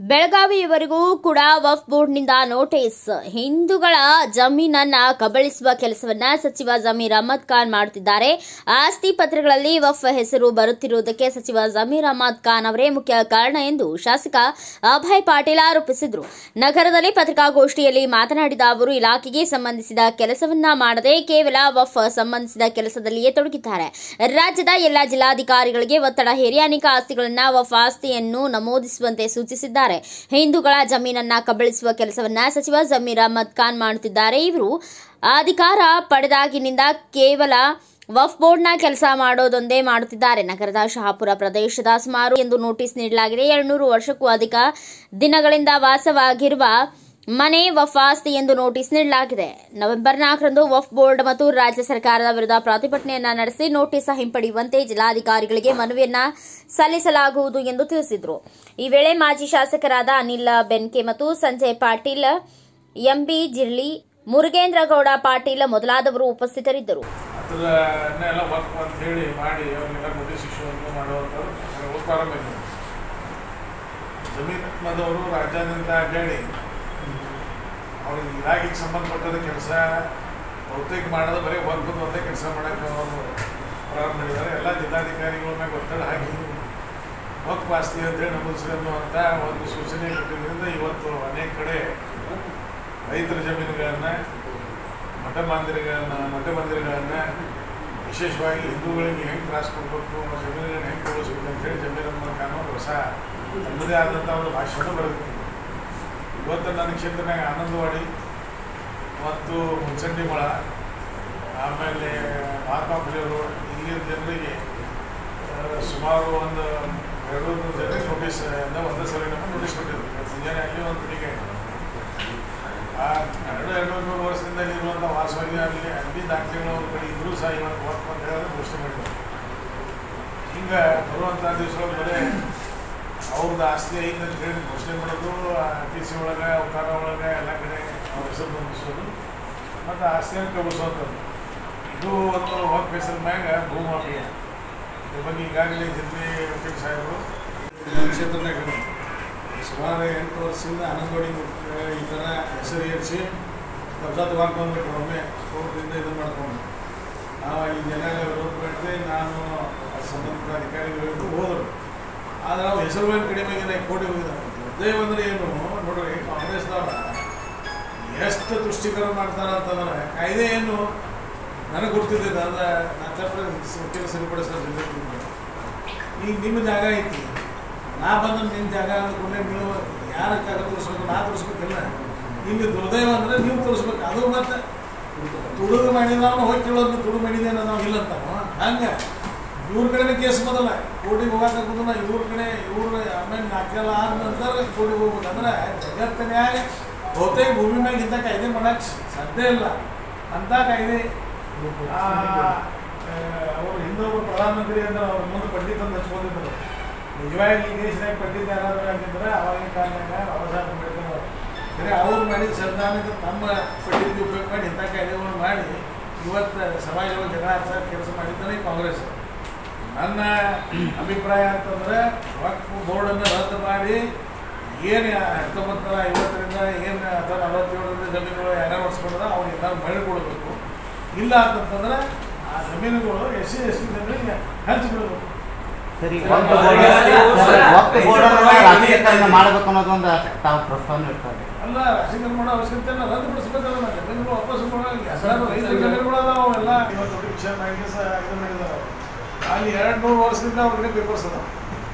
ಬೆಳಗಾವಿಯವರೆಗೂ ಕೂಡ ವಫ್ ಬೋರ್ಡ್ನಿಂದ ನೋಟಿಸ್ ಹಿಂದೂಗಳ ಜಮೀನನ್ನ ಕಬಳಿಸುವ ಕೆಲಸವನ್ನ ಸಚಿವ ಜಮೀರ್ ಅಹಮದ್ ಖಾನ್ ಮಾಡುತ್ತಿದ್ದಾರೆ ಆಸ್ತಿ ಪತ್ರಗಳಲ್ಲಿ ವಫ್ ಹೆಸರು ಬರುತ್ತಿರುವುದಕ್ಕೆ ಸಚಿವ ಜಮೀರ್ ಅಹಮದ್ ಖಾನ್ ಅವರೇ ಮುಖ್ಯ ಕಾರಣ ಎಂದು ಶಾಸಕ ಅಭಯ್ ಪಾಟೀಲ್ ಆರೋಪಿಸಿದರು ನಗರದಲ್ಲಿ ಪತ್ರಿಕಾಗೋಷ್ಠಿಯಲ್ಲಿ ಮಾತನಾಡಿದ ಅವರು ಇಲಾಖೆಗೆ ಸಂಬಂಧಿಸಿದ ಕೆಲಸವನ್ನ ಮಾಡದೆ ಕೇವಲ ವಫ್ ಸಂಬಂಧಿಸಿದ ಕೆಲಸದಲ್ಲಿಯೇ ತೊಡಗಿದ್ದಾರೆ ರಾಜ್ಯದ ಎಲ್ಲ ಜಿಲ್ಲಾಧಿಕಾರಿಗಳಿಗೆ ಒತ್ತಡ ಹೇರಿ ಅನೇಕ ಆಸ್ತಿಗಳನ್ನ ವಫ್ ಆಸ್ತಿಯನ್ನು ನಮೂದಿಸುವಂತೆ ಸೂಚಿಸಿದ್ದಾರೆ ಹಿಂದೂಗಳ ಜಮೀನನ್ನ ಕಬಳಿಸುವ ಕೆಲಸವನ್ನ ಸಚಿವ ಜಮೀರ್ ಅಹಮದ್ ಖಾನ್ ಮಾಡುತ್ತಿದ್ದಾರೆ ಇವರು ಅಧಿಕಾರ ಪಡೆದಾಗಿನಿಂದ ಕೇವಲ ವಫ್ ಬೋರ್ಡ್ನ ಕೆಲಸ ಮಾಡೋದೊಂದೇ ಮಾಡುತ್ತಿದ್ದಾರೆ ನಗರದ ಶಹಾಪುರ ಪ್ರದೇಶದ ಸುಮಾರು ಎಂದು ನೋಟಿಸ್ ನೀಡಲಾಗಿದೆ ಎರಡ್ನೂರು ವರ್ಷಕ್ಕೂ ಅಧಿಕ ದಿನಗಳಿಂದ ವಾಸವಾಗಿರುವ ಮನೆ ವಫ್ ಆಸ್ತಿ ಎಂದು ನೋಟಿಸ್ ನೀಡಲಾಗಿದೆ ನವೆಂಬರ್ ನಾಲ್ಕರಂದು ವಫ್ ಬೋರ್ಡ್ ಮತ್ತು ರಾಜ್ಯ ಸರ್ಕಾರದ ವಿರುದ್ಧ ಪ್ರತಿಭಟನೆಯನ್ನ ನಡೆಸಿ ನೋಟಿಸ್ ಹಿಂಪಡೆಯುವಂತೆ ಜಿಲ್ಲಾಧಿಕಾರಿಗಳಿಗೆ ಮನವಿಯನ್ನ ಸಲ್ಲಿಸಲಾಗುವುದು ಎಂದು ತಿಳಿಸಿದರು ಈ ವೇಳೆ ಮಾಜಿ ಶಾಸಕರಾದ ಅನಿಲ್ ಬೆನ್ಕೆ ಮತ್ತು ಸಂಜಯ್ ಪಾಟೀಲ್ ಎಂಬಿ ಜಿರ್ಲಿ ಮುರುಗೇಂದ್ರ ಗೌಡ ಪಾಟೀಲ್ ಮೊದಲಾದವರು ಉಪಸ್ಥಿತರಿದ್ದರು ಅದನ್ನೆಲ್ಲ ವರ್ಕ್ ಅಂತ ಹೇಳಿ ಮಾಡಿ ಅವನ್ನೆಲ್ಲ ನೋಟಿಸ್ ಇಶ್ಯೂ ಅಂತ ಮಾಡುವಂಥದ್ದು ಪ್ರಾರಂಭ ಇದೆ ಜಮೀನ್ ಅಹ್ಮದವರು ರಾಜ್ಯಾದ್ಯಂತ ಅಡ್ಡಾಡಿ ಅವ್ರಿಗೆ ಇಲಾಖೆಗೆ ಸಂಬಂಧಪಟ್ಟದ ಕೆಲಸ ಬಹುತೇಕ ಮಾಡೋದು ಬರೀ ವರ್ಕ್ ಒಂದೇ ಕೆಲಸ ಮಾಡೋಕ್ಕೆ ಅವರು ಪ್ರಾರಂಭ ಮಾಡಿದ್ದಾರೆ ಎಲ್ಲ ಜಿಲ್ಲಾಧಿಕಾರಿಗಳ ಮ್ಯಾಗ ಒತ್ತಡ ಹಾಕಿ ವಕ್ ಆಸ್ತಿ ಅಂತೇಳಿ ನಮೂದಿಸಿ ಅನ್ನುವಂಥ ಒಂದು ಸೂಚನೆ ಕೊಟ್ಟಿದ್ದರಿಂದ ಇವತ್ತು ಅನೇಕ ಕಡೆ ರೈತರ ಜಮೀನುಗಳನ್ನು ಮಠ ಮಂದಿರಗಳನ್ನ ಮಠ ಮಂದಿರಗಳನ್ನು ವಿಶೇಷವಾಗಿ ಹಿಂದೂಗಳಿಗೆ ಹೆಂಗೆ ತ್ರಾಸ ಕೊಡಬೇಕು ಜಮೀನುಗಳನ್ನ ಹೆಂಗೆ ತೋರಿಸ್ಬೇಕು ಅಂತೇಳಿ ಜಮೀನು ಮೂಲಕ ಹೊಸ ತಮ್ಮದೇ ಆದಂಥ ಒಂದು ಭಾಷಣ ಬರೆದಿತ್ತು ಇವತ್ತು ನನ್ನ ಕ್ಷೇತ್ರನಾಗ ಆನಂದವಾಡಿ ಮತ್ತು ಮುನ್ಸಂಡಿ ಮಳ ಆಮೇಲೆ ಮಹಾತ್ಮಾಪುರಿಯವರು ಇಲ್ಲಿನ ಜನರಿಗೆ ಆ, ಸುಮಾರು ಒಂದು ಎರಡು ಮೂರು ಜನರಿಗೆ ನೋಟಿಸ್ ಒಂದೇ ಸಲ ನಮ್ಮ ನೋಟಿಸ್ ಕೊಟ್ಟಿದ್ರು ಮುಂಜಾನೆ ಆಗಲಿ ಒಂದು ಬೆಳಿಗ್ಗೆ ಆ ಎರಡು ಎರಡು ಮೂರು ವರ್ಷದಿಂದ ಇರುವಂಥ ವಾಸವಾಗಿ ಆಗಲಿ ಅಲ್ಲಿ ದಾಖಲೆಗಳು ಅವ್ರ ಕಡೆ ಇದ್ರೂ ಸಹ ಇವತ್ತು ವರ್ಕ್ ಅಂತ ಹೇಳಿದ್ರೆ ಘೋಷಣೆ ಮಾಡಿದ್ದಾರೆ ಹಿಂಗೆ ಬರುವಂಥ ದಿವಸಗಳು ಬರೀ ಅವ್ರದ್ದು ಆಸ್ತಿ ಐತೆ ಅಂತ ಹೇಳಿ ಘೋಷಣೆ ಮಾಡೋದು ಟಿ ಸಿ ಒಳಗೆ ಅವತಾರ ಒಳಗೆ ಎಲ್ಲ ಕಡೆ ಅವ್ರ ಹೆಸರು ಬಂಧಿಸೋದು ಮತ್ತು ಆಸ್ತಿಯನ್ನು ಕಳಿಸೋಂಥದ್ದು ಇದು ಒಂದು ವರ್ಕ್ ಬೇಸದ ಮ್ಯಾಗ ಭೂಮಾಫಿಯ ಇದ್ರ ಬಗ್ಗೆ ಈಗಾಗಲೇ ಜಿಲ್ಲೆ ವಕೀಲ ಸಾಹೇಬರು ನಮ್ಮ ಕ್ಷೇತ್ರನಾಗ ಸುಮಾರು ಎಂಟು ವರ್ಷದಿಂದ ಆನಂದವಾಡಿ ಈ ಥರ ಹೆಸರು ಏರಿಸಿ ಕಬ್ಜಾ ತಗೊಂಡ್ಬಂದ್ಬಿಟ್ರು ಒಮ್ಮೆ ಕೋರ್ಟ್ದಿಂದ ಇದು ಮಾಡ್ಕೊಂಡು ನಾವು ಈ ಜನ ವಿರೋಧ ಮಾಡಿದ್ರೆ ನಾನು ಅದ್ ಸಂಬಂಧಪಟ್ಟ ಅಧಿಕಾರಿಗಳು ಹೋದರು ಆದರೆ ನಾವು ಹೆಸರುಗಳನ್ನು ಕಡಿಮೆ ಆಗಿದೆ ಕೋಟಿ ಹೋಗಿದ್ದಾರೆ ದುರ್ದೈವ ಅಂದ್ರೆ ಏನು ನೋಡ್ರಿ ಕಾಂಗ್ರೆಸ್ದವ್ರ ಎಷ್ಟು ತುಷ್ಟೀಕರಣ ಮಾಡ್ತಾರೆ ಅಂತಂದ್ರೆ ಕಾಯ್ದೆ ಏನು ನನಗೆ ಗೊತ್ತಿದ್ದಿದ್ದು ಅಂದ್ರೆ ನಾನು ತಪ್ಪು ವಕೀಲ ಸರಿಪಡಿಸೋ ಈಗ ನಿಮ್ಮ ಜಾಗ ಐತಿ ನಾ ಬಂದ ನಿಮ್ಮ ಜಾಗ ಅಂದ್ಕೊಂಡೆ ನೀವು ಯಾರ ಜಾಗ ತೋರಿಸ್ಬೇಕು ನಾ ತೋರಿಸ್ಬೇಕಿಲ್ಲ ಇಲ್ಲಿ ದುರ್ದೈವ ಅಂದ್ರೆ ನೀವು ತೋರಿಸ್ಬೇಕು ಅದು ಮತ್ತೆ ತುಡುಗು ಮಾಡಿದವನು ಹೋಗಿ ಕೇಳೋದು ತುಡುಗು ಮಾಡಿದ್ದೇನೆ ನಾವು ಇಲ್ಲ ಅಂತಾನು ಹಂಗೆ ಇವ್ರ ಕಡೆನೇ ಕೇಸ್ ಬದಲ್ಲ ಕೋರ್ಟಿಗೆ ಹೋಗಕ್ಕೆ ಬದಲ್ಲ ಇವ್ರ ಕಡೆ ಇವ್ರ ಆಮೇಲೆ ನಾಲ್ಕೆಲ್ಲ ಆದ ನಂತರ ಕೋರ್ಟಿಗೆ ಹೋಗ್ಬೇಕು ಅಂದ್ರೆ ಜಗತ್ತಿನ್ಯಾಗ ಬಹುತೇಕ ಭೂಮಿ ಮ್ಯಾಗ ಇಂಥ ಕಾಯ್ದೆ ಮಾಡಕ್ಕೆ ಸಾಧ್ಯ ಇಲ್ಲ ಅಂಥ ಕಾಯ್ದೆ ಆ, ಆ, ಅವರು ಹಿಂದೊಬ್ಬರು ಪ್ರಧಾನಮಂತ್ರಿ ಅಂದ್ರೆ ಅವ್ರ ಮುಂದೆ ಪಂಡಿತ್ ಅಂತ ಹಚ್ಕೊಂಡಿದ್ರು ನಿಜವಾಗಿ ಈ ದೇಶದಾಗ ಪಂಡಿತ್ ಯಾರಾದ್ರೂ ಆಗಿದ್ರೆ ಅವಾಗಿನ ಕಾಲದಾಗ ಬಾಬಾ ಸಾಹೇಬ್ ಅಂಬೇಡ್ಕರ್ ಅವರು ಬರೀ ಅವ್ರು ಮಾಡಿದ ಸಂವಿಧಾನಕ್ಕೆ ತಮ್ಮ ಪಂಡಿತ್ ಉಪಯೋಗ ಮಾಡಿ ಇಂಥ ಕಾಯ್ದೆಗಳು ಮಾಡಿ ಇವತ್ತು ಸಮಾಜವಾಗಿ ಜಗಳ ಹಚ್ಚ ಕೆಲಸ ಮಾಡಿದ್ದಾನೆ ಕಾಂಗ್ರೆಸ್ ನನ್ನ ಅಭಿಪ್ರಾಯ ಅಂತಂದ್ರೆ ವಕ್ಫ್ ಬೋರ್ಡನ್ನು ರದ್ದು ಮಾಡಿ ಏನು ಹತ್ತೊಂಬತ್ತು ನೂರ ಐವತ್ತರಿಂದ ಏನು ಅಥವಾ ನಲವತ್ತೇಳರಿಂದ ಜಮೀನುಗಳು ಯಾರ್ಯಾರು ಹೊಡ್ಸ್ಕೊಂಡ್ರೆ ಅವ್ರಿಗೆಲ್ಲರೂ ಮಳೆ ಕೊಡಬೇಕು ಇಲ್ಲ ಅಂತಂತಂದ್ರೆ ಆ ಜಮೀನುಗಳು ಎಸ್ ಸಿ ಎಸ್ ಟಿ ಜನರಿಗೆ ಹಂಚಿಬಿಡ್ಬೇಕು ಸರಿ ಸರ್, ಒಟ್ಟು ಸರ್, ಬೋರ್ಡ್- ಸರ್, ಒಟ್ಟು ಸರ್, ಬೋರ್ಡ್ ಅನ್ನ ಸರ್, ರಾಜಕೀಕರಣ ಮಾಡಬೇಕು ಅನ್ನೋದೊಂದು ತಾವು ಪ್ರಸ್ತಾವನೆ ಇರ್ತದೆ ಅಲ್ಲ ರಾಜಕೀಯ ಮಾಡೋ ಅವಶ್ಯಕತೆ ಇಲ್ಲ ರದ್ದುಪಡಿಸ್ಬೇಕಲ್ಲ ನಾವು ಜಮೀನುಗಳು ವಾಪಸ್ ಕೊಡೋಂಗಿಲ್ಲ ಹೆಸರಾದ್ರು ರೈತರ ಜಮೀನುಗಳು ಅದಾವ ಅವೆಲ್ಲ ಇವತ್ತು ಡಿವಿಷನ್ ಆಗಿ ಸಹ ಇದು ಮಾಡಿದಾರೆ ಅಲ್ಲಿ ಎರಡು ಮೂರು ವರ್ಷದಿಂದ ಅವ್ರ ಕಡೆ ಪೇಪರ್ಸ್ ಅದಾವ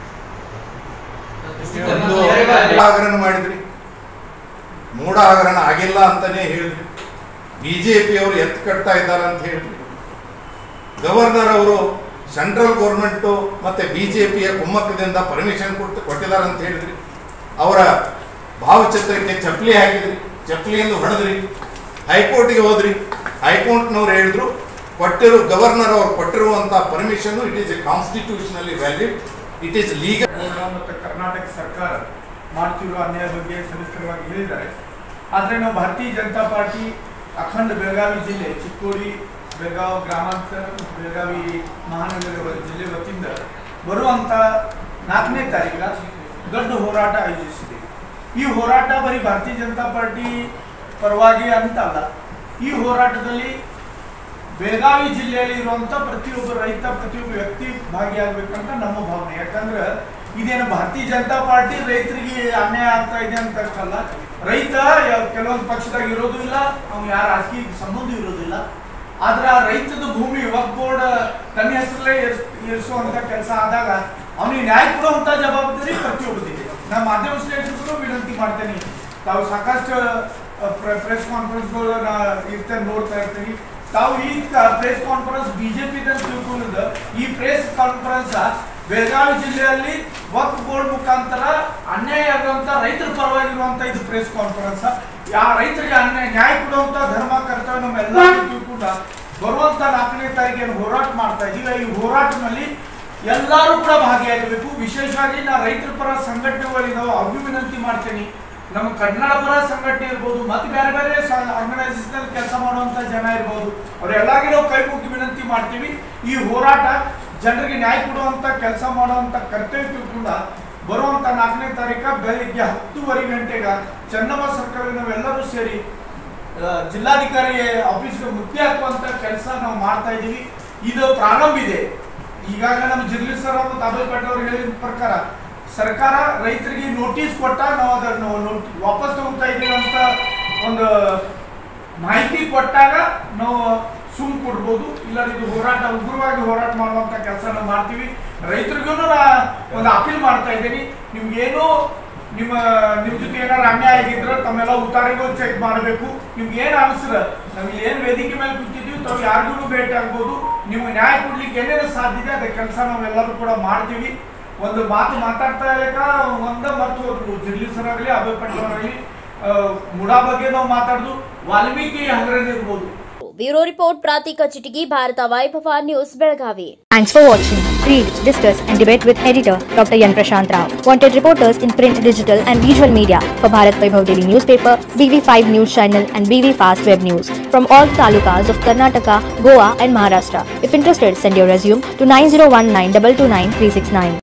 ಒಂದು ಹಗರಣ ಮಾಡಿದ್ರಿ ಮೂಢ ಹಗರಣ ಆಗಿಲ್ಲ ಅಂತಾನೆ ಹೇಳಿದ್ರಿ ಬಿಜೆಪಿ ಅವರು ಎತ್ತು ಕಟ್ತಾ ಇದ್ದಾರೆ ಅಂತ ಹೇಳಿದ್ರಿ ಗವರ್ನರ್ ಅವರು ಸೆಂಟ್ರಲ್ ಗೌರ್ಮೆಂಟು ಮತ್ತೆ ಬಿಜೆಪಿಯ ಕುಮ್ಮಕ್ಕದಿಂದ ಪರ್ಮಿಷನ್ ಕೊಟ್ಟು ಕೊಟ್ಟಿದ್ದಾರೆ ಅಂತ ಹೇಳಿದ್ರಿ ಅವರ ಭಾವಚಿತ್ರಕ್ಕೆ ಚಪ್ಪಲಿ ಹಾಕಿದ್ರಿ ಚಪ್ಪಲಿಯನ್ನು ಹೊಡೆದ್ರಿ ಹೈಕೋರ್ಟ್ಗೆ ಹೋದ್ರಿ ಹೈಕೋರ್ಟ್ನವ್ರು ಹೇಳಿದ್ರು ಕೊಟ್ಟಿರೋ ಗವರ್ನರ್ ಅವರು ಕೊಟ್ಟಿರುವಂತ permission it is a constitutionally valid it is legal ಮತ್ತು ಕರ್ನಾಟಕ ಸರ್ಕಾರ ಮಾಡ್ತಿರುವ ಅನ್ಯಾಯ ಬಗ್ಗೆ ಸವಿಸ್ತರವಾಗಿ ಹೇಳಿದ್ದಾರೆ ಆದರೆ ನಾವು ಭಾರತೀಯ ಜನತಾ ಪಾರ್ಟಿ ಅಖಂಡ ಬೆಳಗಾವಿ ಜಿಲ್ಲೆ ಚಿಕ್ಕೋಡಿ ಬೆಳಗಾವಿ ಗ್ರಾಮಾಂತರ ಮತ್ತು ಬೆಳಗಾವಿ ಮಹಾನಗರ ಜಿಲ್ಲೆ ವತಿಯಿಂದ ಬರುವಂಥ ನಾಲ್ಕನೇ ತಾರೀಕಿನ ದೊಡ್ಡ ಹೋರಾಟ ಆಯೋಜಿಸಿದೆ ಈ ಹೋರಾಟ ಬರೀ ಭಾರತೀಯ ಜನತಾ ಪಾರ್ಟಿ ಪರವಾಗಿ ಅಂತಲ್ಲ ಈ ಹೋರಾಟದಲ್ಲಿ ಬೆಳಗಾವಿ ಜಿಲ್ಲೆಯಲ್ಲಿ ಇರುವಂತ ಪ್ರತಿಯೊಬ್ಬ ರೈತ ಪ್ರತಿಯೊಬ್ಬ ವ್ಯಕ್ತಿ ಭಾಗಿಯಾಗಬೇಕಂತ ನಮ್ಮ ಭಾವನೆ ಯಾಕಂದ್ರೆ ಇದೇನು ಭಾರತೀಯ ಜನತಾ ಪಾರ್ಟಿ ರೈತರಿಗೆ ಅನ್ಯಾಯ ಆಗ್ತಾ ಇದೆ ಅಂತ ಅಷ್ಟಲ್ಲ ರೈತ ಯ- ಕೆಲವೊಂದು ಪಕ್ಷದಾಗ ಇರೋದು ಇಲ್ಲ ಅವ್ನು ಯಾರ ರಾಜಕೀಯ ಸಂಬಂಧ ಇರೋದಿಲ್ಲ ಆದ್ರೆ ಆ ರೈತದ ಭೂಮಿ ವಕ್ ಬೋರ್ಡ್ ತನ್ನ ಹೆಸರಲ್ಲೇ ಇರಿಸುವಂತ ಕೆಲಸ ಆದಾಗ ಅವನಿಗೆ ನ್ಯಾಯ ಕೊಡುವಂತ ಜವಾಬ್ದಾರಿ ಪ್ರತಿಯೊಬ್ಬರಿದೆ ನಾನು ಮಾಧ್ಯಮ ಸ್ನೇಹಿತರಿಗೂ ವಿನಂತಿ ಮಾಡ್ತೇನೆ ತಾವು ಸಾಕಷ್ಟು ಪ್ರೆಸ್ ಕಾನ್ಫರೆನ್ಸ್ಗಳು ಇರ್ತೇನೆ ನೋಡ್ತಾ ಇರ್ತೀವಿ ತಾವು ಈ ಪ್ರೆಸ್ ಕಾನ್ಫರೆನ್ಸ್ ಬಿಜೆಪಿ ತಿಳ್ಕೊಂಡಿದ್ದ ಈ ಪ್ರೆಸ್ ಕಾನ್ಫರೆನ್ಸ್ ಬೆಳಗಾವಿ ಜಿಲ್ಲೆಯಲ್ಲಿ ವಕ್ ಬೋರ್ಡ್ ಮುಖಾಂತರ ಅನ್ಯಾಯ ಆಗುವಂತ ರೈತರ ಪರವಾಗಿರುವಂತ ಇದು ಪ್ರೆಸ್ ಕಾನ್ಫರೆನ್ಸ್ ಯಾ ರೈತರಿಗೆ ಅನ್ಯಾಯ ನ್ಯಾಯ ಕೊಡುವಂತ ಧರ್ಮ ಕರ್ತವ್ಯ ನಮ್ಮೆಲ್ಲ ತಿಳ್ಕೊಂಡ ಬರುವಂತ ನಾಲ್ಕನೇ ತಾರೀಕಿನ ಹೋರಾಟ ಮಾಡ್ತಾ ಇದೀವಿ ಈ ಹೋರಾಟದಲ್ಲಿ ಎಲ್ಲರೂ ಕೂಡ ಭಾಗಿಯಾಗಬೇಕು ವಿಶೇಷವಾಗಿ ನಾ ರೈತರ ಪರ ಸಂಘಟನೆಗಳಿದಾವೆ ಅವ್ರಿಗೂ ವಿನಂತಿ ಮಾಡ್ತೇನೆ ನಮ್ಮ ಕನ್ನಡ ಪರ ಸಂಘಟನೆ ಇರ್ಬೋದು ಮತ್ತೆ ಬೇರೆ ಬೇರೆ ಆರ್ಗನೈಸೇಷನ್ ಕೆಲಸ ಮಾಡುವಂತ ಜನ ಇರ್ಬೋದು ಅವರೆಲ್ಲಾಗಿ ನಾವು ಕೈ ಮುಗಿ ವಿನಂತಿ ಮಾಡ್ತೀವಿ ಈ ಹೋರಾಟ ಜನರಿಗೆ ನ್ಯಾಯ ಕೊಡುವಂತ ಕೆಲಸ ಮಾಡುವಂತ ಕರ್ತವ್ಯ ತಿಳ್ಕೊಂಡ ಬರುವಂತ ನಾಲ್ಕನೇ ತಾರೀಕ ಬೆಳಿಗ್ಗೆ ಹತ್ತುವರೆ ಗಂಟೆಗೆ ಚೆನ್ನಮ್ಮ ಸರ್ಕಲ್ ನಾವೆಲ್ಲರೂ ಸೇರಿ ಆ, ಜಿಲ್ಲಾಧಿಕಾರಿ ಆಫೀಸ್ಗೆ ಮುತ್ತಿ ಹಾಕುವಂತ ಕೆಲಸ ನಾವು ಮಾಡ್ತಾ ಇದೀವಿ ಇದು ಪ್ರಾರಂಭ ಇದೆ ಈಗಾಗಲೇ ನಮ್ಮ ಜಿಲ್ಲೆ ಸರ್ ಮತ್ತು ಅಭಯ್ ಪಟೇಲ್ ಅವರು ಹೇಳಿದ ಪ್ರಕಾರ ಸರ್ಕಾರ ರೈತರಿಗೆ ನೋಟಿಸ್ ಕೊಟ್ಟ ನಾವು ಅದನ್ನು ನೋಟ್- ವಾಪಸ್ ತಗೋತಾ ಇದೀವಿ ಅಂತ ಒಂದು ಮಾಹಿತಿ ಕೊಟ್ಟಾಗ ನಾವು ಸುಮ್ ಕೊಡ್ಬೋದು ಇಲ್ಲ ಇದು ಹೋರಾಟ ಉಗ್ರವಾಗಿ ಹೋರಾಟ ಮಾಡುವಂತ ಕೆಲಸ ನಾವು ಮಾಡ್ತೀವಿ ರೈತರಿಗೂ ಒಂದು ಅಪೀಲ್ ಮಾಡ್ತಾ ಇದ್ದೀನಿ ನಿಮ್ಗೇನು ನಿಮ್ಮ ನಿಮ್ ಜೊತೆ ಏನಾರು ಅನ್ಯಾಯ ಆಗಿದ್ರೆ ತಮ್ಮೆಲ್ಲ ಉತ್ತಾರಿಗೂ ಚೆಕ್ ಮಾಡಬೇಕು ನಿಮ್ಗೆ ಏನ್ ಅನ್ಸ್ರ ನಮ್ಗೆ ಏನ್ ವೇದಿಕೆ ಮೇಲೆ ಕೂತಿದ್ವಿ ತಾವು ಯಾರಿಗೂ ಭೇಟಿ ಆಗ್ಬೋದು ನಿಮ್ಗೆ ನ್ಯಾಯ ಕೊಡ್ಲಿಕ್ಕೆ ಏನೇನು ಸಾಧ್ಯತೆ ಅದ ಕೆಲಸ ನಾವೆಲ್ಲರೂ ಕೂಡ ಮಾಡ್ತೀವಿ ಒಂದು ಮಾತು ಮಾತಾಡ್ತಾ ಇರಕ ಒಂದ ಮತ್ತು ಹೋದ್ರು ಜಿರ್ಲಿ ಸರ್ ಆಗಲಿ ಅಭಯ್ ಪಟೇಲ್ ಅವರಾಗಲಿ ಮುಡಾ ಬಗ್ಗೆ ನಾವು ಮಾತಾಡುದು ವಾಲ್ಮೀಕಿ ಹಗರಣ ಇರ್ಬೋದು ಬ್ಯೂರೋ ರಿಪೋರ್ಟ್ ಪ್ರಾತಿಕ ಚಿಟಿಗಿ Bharata Vaibhava news Belagavi Thanks for watching. Read, discuss, and debate with editor Dr. Yan Prashant Rao. Wanted reporters in print, digital, and visual media for Bharat Vaibhav Daily Newspaper, BV5 News Channel, and BV Fast Web News from all talukas of Karnataka, Goa, and Maharashtra. If interested, send your resume to 9019 229 369.